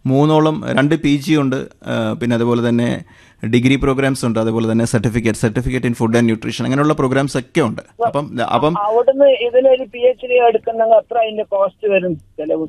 മൂന്നോളം രണ്ട് P G ഉണ്ട് ആ, പിന്നെ അതുപോലെ തന്നെ ഡിഗ്രി പ്രോഗ്രാംസ് ഉണ്ട് അതുപോലെ തന്നെ certificate certificate in food and nutrition അങ്ങനെയുള്ള പ്രോഗ്രാംസ് ഒക്കെ ഉണ്ട് അപ്പം അപ്പം അവിടുന്ന് ഇതിനൊരു പി എച്ച് ഡി എടുക്കുന്നെങ്കിൽ എത്ര അതിന്റെ കോസ്റ്റ് വരും ചെലവ്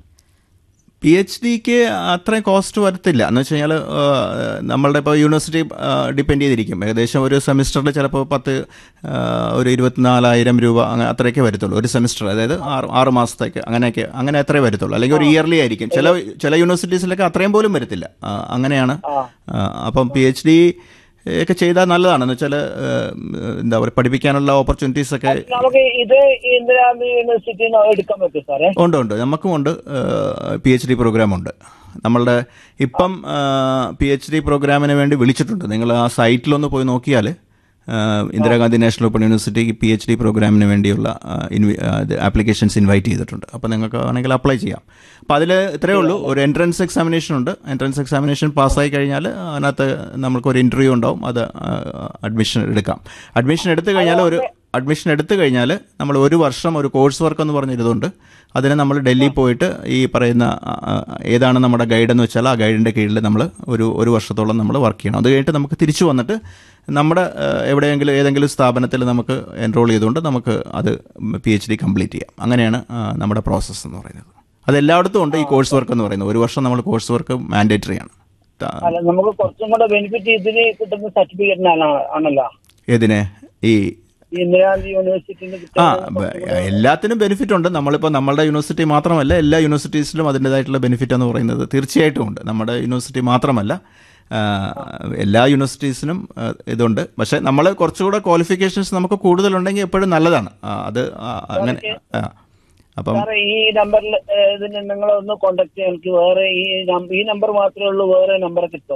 പി എച്ച് ഡിക്ക് അത്രയും കോസ്റ്റ് വരത്തില്ല എന്ന് വെച്ച് കഴിഞ്ഞാൽ നമ്മളുടെ ഇപ്പോൾ യൂണിവേഴ്സിറ്റി ഡിപ്പെൻഡ് ചെയ്തിരിക്കും ഏകദേശം ഒരു സെമിസ്റ്ററിൽ ചിലപ്പോൾ പത്ത് ആ, ഒരു ഇരുപത്തിനാലായിരം രൂപ അങ്ങനെ അത്രയൊക്കെ വരത്തുള്ളൂ ഒരു സെമിസ്റ്റർ അതായത് ആറ് ആറ് മാസത്തേക്ക് അങ്ങനെയൊക്കെ അങ്ങനെ അത്രേ വരത്തുള്ളൂ അല്ലെങ്കിൽ ഒരു ഇയർലി ആയിരിക്കും ചില ചില യൂണിവേഴ്സിറ്റീസിലൊക്കെ അത്രയും പോലും വരത്തില്ല ആ, അങ്ങനെയാണ് ആ, അപ്പം പി എച്ച് ഡി ഒക്കെ ചെയ്താൽ നല്ലതാണ് എന്ന് വെച്ചാൽ എന്താ പറയുക പഠിപ്പിക്കാനുള്ള ഓപ്പർച്യൂണിറ്റീസ് ഒക്കെ നമുക്ക് ഇത് ഇന്ദിരാഗാന്ധി യൂണിവേഴ്സിറ്റിയിൽ നിന്ന് എടുക്കാൻ പറ്റും സാറേ ഉണ്ട് ഉണ്ട് നമുക്കും ഉണ്ട് പി എച്ച് ഡി പ്രോഗ്രാം ഉണ്ട് നമ്മളുടെ ഇപ്പം പി എച്ച് ഡി പ്രോഗ്രാമിന് വേണ്ടി വിളിച്ചിട്ടുണ്ട് നിങ്ങൾ ആ സൈറ്റിലൊന്ന് പോയി നോക്കിയാൽ ഇന്ദിരാഗാന്ധി നാഷണൽ ഓപ്പൺ യൂണിവേഴ്സിറ്റിക്ക് പി എച്ച് ഡി പ്രോഗ്രാമിന് വേണ്ടിയുള്ള ആപ്ലിക്കേഷൻസ് ഇൻവൈറ്റ് ചെയ്തിട്ടുണ്ട് അപ്പോൾ നിങ്ങൾക്ക് വേണമെങ്കിൽ അപ്ലൈ ചെയ്യാം അപ്പോൾ അതിൽ ഇത്രയേ ഉള്ളൂ ഒരു എൻട്രൻസ് എക്സാമിനേഷൻ ഉണ്ട് എൻട്രൻസ് എക്സാമിനേഷൻ പാസ്സായി കഴിഞ്ഞാൽ അതിനകത്ത് നമുക്ക് ഒരു ഇൻ്റർവ്യൂ ഉണ്ടാവും അത് അഡ്മിഷൻ എടുക്കാം അഡ്മിഷൻ എടുത്തു കഴിഞ്ഞാൽ ഒരു അഡ്മിഷൻ എടുത്തു കഴിഞ്ഞാൽ നമ്മൾ ഒരു വർഷം ഒരു കോഴ്സ് വർക്ക് എന്ന് പറഞ്ഞിരുന്നുണ്ട് അതിന് നമ്മൾ ഡൽഹി പോയിട്ട് ഈ പറയുന്ന ആ, ആ, ഏതാണ് നമ്മുടെ ഗൈഡ് എന്ന് വെച്ചാൽ ആ ഗൈഡിൻ്റെ കീഴിൽ നമ്മൾ ഒരു ഒരു വർഷത്തോളം നമ്മൾ വർക്ക് ചെയ്യണം അത് കഴിഞ്ഞിട്ട് നമുക്ക് തിരിച്ചു വന്നിട്ട് നമ്മുടെ ആ, എവിടെയെങ്കിലും ഏതെങ്കിലും സ്ഥാപനത്തിൽ നമുക്ക് എൻറോൾ ചെയ്തുകൊണ്ട് നമുക്ക് അത് പി എച്ച് ഡി കംപ്ലീറ്റ് ചെയ്യാം അങ്ങനെയാണ് ആ, നമ്മുടെ പ്രോസസ്സ് എന്ന് പറയുന്നത് അത് എല്ലായിടത്തും ഉണ്ട് ഈ കോഴ്സ് വർക്ക് എന്ന് പറയുന്നത് ഒരു വർഷം നമ്മൾ കോഴ്സ് വർക്ക് മാൻഡേറ്ററി ആണ് ത- അല്ല നമുക്ക് കുറച്ചും കൂടെ ബെനിഫിറ്റ് ഇതിന് കിട്ടുന്ന സർട്ടിഫിക്കറ്റിനാണ് ആണല്ലോ ഏതിനെ ഈ ഈ ഇന്ദിരാഗാന്ധി യൂണിവേഴ്സിറ്റിയിൽ ആ കിട്ടുന്ന ബ- എല്ലാത്തിനും ബെനിഫിറ്റ് ഉണ്ട് നമ്മളിപ്പോൾ നമ്മുടെ യൂണിവേഴ്സിറ്റി മാത്രമല്ല എല്ലാ യൂണിവേഴ്സിറ്റീസിലും അതിൻ്റെതായിട്ടുള്ള ബെനിഫിറ്റ് എന്ന് പറയുന്നത് തീർച്ചയായിട്ടും ഉണ്ട് നമ്മുടെ യൂണിവേഴ്സിറ്റി മാത്രമല്ല ആ, എല്ലാ യൂണിവേഴ്സിറ്റീസിനും ആ, ഇതുണ്ട് പക്ഷേ നമ്മൾ കുറച്ചുകൂടെ ക്വാളിഫിക്കേഷൻസ് നമുക്ക് കൂടുതലുണ്ടെങ്കിൽ എപ്പോഴും നല്ലതാണ് ആ, അത് ആ, അങ്ങനെ ആ. അപ്പം സാറേ ഈ നമ്പറിൽ ഇതിന് നിങ്ങൾ ഒന്ന് കോണ്ടാക്ട് ചെയ്യാൻ എനിക്ക് വേറെ ഈ നം- ഈ നമ്പർ മാത്രമേ ഉള്ളൂ വേറെ നമ്പർ കിട്ടുമോ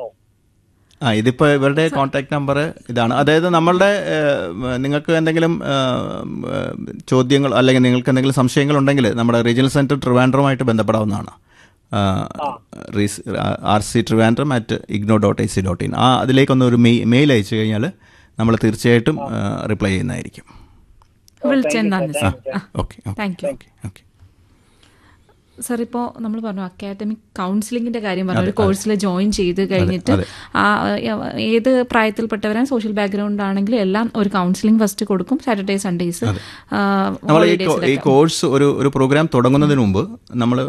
ആ ഇതിപ്പോൾ ഇവരുടെ കോൺടാക്ട് നമ്പർ ഇതാണ് അതായത് നമ്മളുടെ ഏഹ്, നിങ്ങൾക്ക് എന്തെങ്കിലും ഏഹ്, ചോദ്യങ്ങൾ അല്ലെങ്കിൽ നിങ്ങൾക്ക് എന്തെങ്കിലും സംശയങ്ങൾ ഉണ്ടെങ്കിൽ നമ്മുടെ റീജിയണൽ സെൻറ്റർ ട്രിവാൻഡ്രമായിട്ട് ബന്ധപ്പെടാവുന്നതാണ് R C Trivandrum at IGNOU dot I C dot in ആ അതിലേക്കൊന്ന് ഒരു മെയ് മെയിൽ അയച്ചു കഴിഞ്ഞാൽ നമ്മൾ തീർച്ചയായിട്ടും റിപ്ലൈ ചെയ്യുന്നതായിരിക്കും വിളിച്ചത് നന്ദി sir okay thank you okay okay sir ഇപ്പോൾ നമ്മൾ പറഞ്ഞു അക്കാഡമിക് കൗൺസിലിംഗിന്റെ കാര്യം പറഞ്ഞു ഒരു കോഴ്സിൽ ജോയിൻ ചെയ്ത് കഴിഞ്ഞിട്ട് ആ ഏത് പ്രായത്തിൽപ്പെട്ടവരാണ് സോഷ്യൽ ബാക്ക്ഗ്രൗണ്ട് ആണെങ്കിലും എല്ലാം ഒരു കൗൺസിലിംഗ് ഫസ്റ്റ് കൊടുക്കും സാറ്റർഡേ സൺഡേസ് നമ്മൾ ഈ കോ- ഈ കോഴ്സ് ഒരു ഒരു പ്രോഗ്രാം തുടങ്ങുന്നതിന് മുമ്പ് നമ്മൾ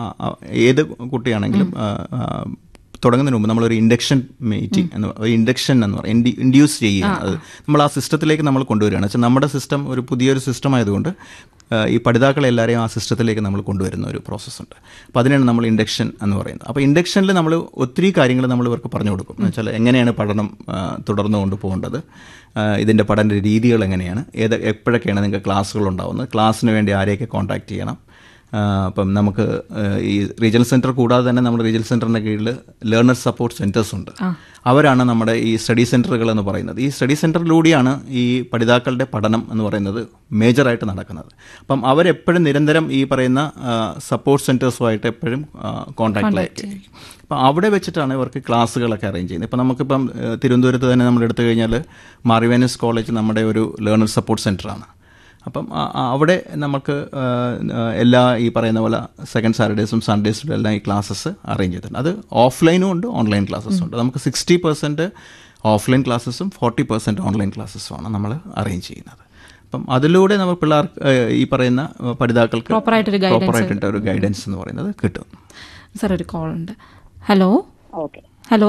ഏത് കുട്ടിയാണെങ്കിലും ആ, ആ, തുടങ്ങുന്നതിന് മുമ്പ് നമ്മളൊരു ഇൻഡക്ഷൻ മീറ്റിംഗ് എന്ന് പറ- ഒരു ഇൻഡക്ഷൻ എന്ന് പറയും ഇൻഡ്യൂസ് ചെയ്യുകയാണ് അത് നമ്മൾ ആ സിസ്റ്റത്തിലേക്ക് നമ്മൾ കൊണ്ടുവരികയാണ് വെച്ചാൽ നമ്മുടെ സിസ്റ്റം ഒരു പുതിയൊരു സിസ്റ്റം ആയതുകൊണ്ട് ആ, ഈ പഠിതാക്കളെ എല്ലാവരെയും ആ സിസ്റ്റത്തിലേക്ക് നമ്മൾ കൊണ്ടുവരുന്ന ഒരു പ്രോസസ്സുണ്ട് അപ്പോൾ അതിനാണ് നമ്മൾ ഇൻഡക്ഷൻ എന്ന് പറയുന്നത് അപ്പോൾ ഇൻഡക്ഷനിൽ നമ്മൾ ഒത്തിരി കാര്യങ്ങൾ നമ്മൾ ഇവർക്ക് പറഞ്ഞു കൊടുക്കും എന്ന് വെച്ചാൽ എങ്ങനെയാണ് പഠനം ആ, തുടർന്നു കൊണ്ടുപോകേണ്ടത് ആ, ഇതിൻ്റെ പഠന രീതികൾ എങ്ങനെയാണ് ഏത് എപ്പോഴൊക്കെയാണ് നിങ്ങൾക്ക് ക്ലാസ്സുകൾ ഉണ്ടാവുന്നത് ക്ലാസ്സിന് വേണ്ടി ആരെയൊക്കെ കോൺടാക്ട് ചെയ്യണം ആ, അപ്പം നമുക്ക് ആ, ഈ റീജിയണൽ സെൻറ്റർ കൂടാതെ തന്നെ നമ്മുടെ റീജിയണൽ സെൻറ്ററിൻ്റെ കീഴിൽ ലേണർ സപ്പോർട്ട് സെൻറ്റേഴ്സ് ഉണ്ട് അവരാണ് നമ്മുടെ ഈ സ്റ്റഡി സെൻറ്ററുകൾ എന്ന് പറയുന്നത് ഈ സ്റ്റഡി സെൻറ്ററിലൂടെയാണ് ഈ പഠിതാക്കളുടെ പഠനം എന്ന് പറയുന്നത് മേജറായിട്ട് നടക്കുന്നത് അപ്പം അവരെപ്പോഴും നിരന്തരം ഈ പറയുന്ന സപ്പോർട്ട് സെൻറ്റേഴ്സുമായിട്ട് എപ്പോഴും കോൺടാക്റ്റിലേക്ക് അപ്പം അവിടെ വെച്ചിട്ടാണ് ഇവർക്ക് ക്ലാസ്സുകളൊക്കെ അറേഞ്ച് ചെയ്യുന്നത് ഇപ്പം നമുക്കിപ്പം ആ, തിരുവനന്തപുരത്ത് തന്നെ നമ്മൾ എടുത്തു കഴിഞ്ഞാൽ മാറിവേനസ് കോളേജ് നമ്മുടെ ഒരു ലേണർ സപ്പോർട്ട് സെൻറ്ററാണ് അപ്പം ആ- ആ അവിടെ നമുക്ക് ആ, ആ, എല്ലാ ഈ പറയുന്ന പോലെ സെക്കൻഡ് സാറ്റർഡേസും സൺഡേസിലും എല്ലാം ഈ ക്ലാസ്സസ് അറേഞ്ച് ചെയ്തിട്ടുണ്ട് അത് ഓഫ്ലൈനും ഉണ്ട് ഓൺലൈൻ ക്ലാസ്സസും ഉണ്ട് നമുക്ക് സിക്സ്റ്റി പെർസെൻറ്റ് ഓഫ്ലൈൻ ക്ലാസ്സസും ഫോർട്ടി പെർസെൻറ്റ് ഓൺലൈൻ ക്ലാസ്സസുമാണ് നമ്മൾ അറേഞ്ച് ചെയ്യുന്നത് അപ്പം അതിലൂടെ നമ്മൾ പിള്ളേർക്ക് ആ, ഈ പറയുന്ന പഠിതാക്കൾക്ക് Proper ആയിട്ടൊരു guidance. പ്രോപ്പറായിട്ട് ഒരു ഗൈഡൻസ് എന്ന് പറയുന്നത് കിട്ടും സാർ ഒരു കോൾ ഉണ്ട് ഹലോ ഓക്കെ ഹലോ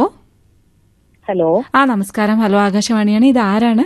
ഹലോ ആ നമസ്കാരം ഹലോ ആകാശവാണിയാണ് ഇത് ആരാണ്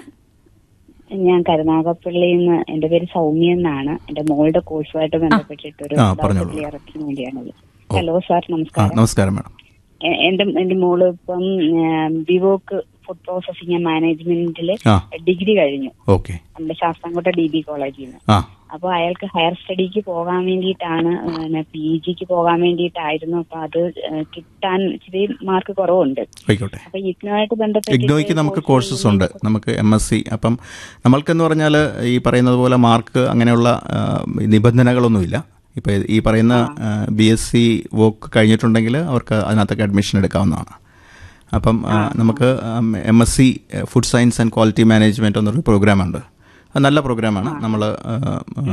ഞാൻ കരുനാഗപ്പള്ളിയിൽ നിന്ന് എന്റെ പേര് സൗമ്യ എന്നാണ് എന്റെ മോളുടെ കോഴ്സുമായിട്ട് ബന്ധപ്പെട്ടിട്ട് ഒരു ആ, പറഞ്ഞോളൂ. ക്ലിയറൻസിന് വേണ്ടിയാണ് ഹലോ സാർ ആ നമസ്കാരം നമസ്കാരം മാഡം എ- എന്റെ എന്റെ മോള് ഇപ്പം ബിവോക്ക് ഫുഡ് പ്രോസസിംഗ് ആൻഡ് മാനേജ്മെന്റിൽ ആ ഡിഗ്രി കഴിഞ്ഞു ഓക്കെ നമ്മുടെ ശാസ്താംകോട്ട ഡി ബി കോളേജിൽ നിന്ന് ആ അപ്പൊ അയാൾക്ക് ഹയർ സ്റ്റഡിക്ക് പോകാൻ വേണ്ടിയിട്ടാണ് പി ജിക്ക് പോകാൻ വേണ്ടിയിട്ടായിരുന്നു അപ്പൊ അത് ഏഹ്, കിട്ടാൻ ഇച്ചിരി മാർക്ക് കുറവുണ്ട് ആയിക്കോട്ടെ അപ്പൊ ഇഗ്നോയായിട്ട് ബന്ധപ്പെട്ട് ഇഗ്നോയ്ക്ക് നമുക്ക് കോഴ്സസ് ഉണ്ട് നമുക്ക് എം എസ് സി അപ്പം നമ്മൾക്കെന്ന് പറഞ്ഞാൽ ഈ പറയുന്നത് പോലെ മാർക്ക് അങ്ങനെയുള്ള ആ, നിബന്ധനകളൊന്നുമില്ല ഇപ്പോൾ ഈ പറയുന്ന ബി എസ് സി വോക്ക് കഴിഞ്ഞിട്ടുണ്ടെങ്കിൽ അവർക്ക് അതിനകത്തൊക്കെ അഡ്മിഷൻ എടുക്കാവുന്നതാണ് അപ്പം ആ, നമുക്ക് M S C food science and quality management എന്നൊരു പ്രോഗ്രാമുണ്ട് അത് നല്ല പ്രോഗ്രാമാണ് നമ്മൾ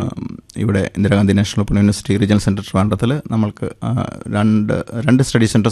ഇവിടെ Indira Gandhi national open university regional centre ട്രിവാൻഡ്രത്തിൽ നമ്മൾക്ക് ആ, രണ്ട് രണ്ട് സ്റ്റഡി സെൻറ്റേഴ്സ്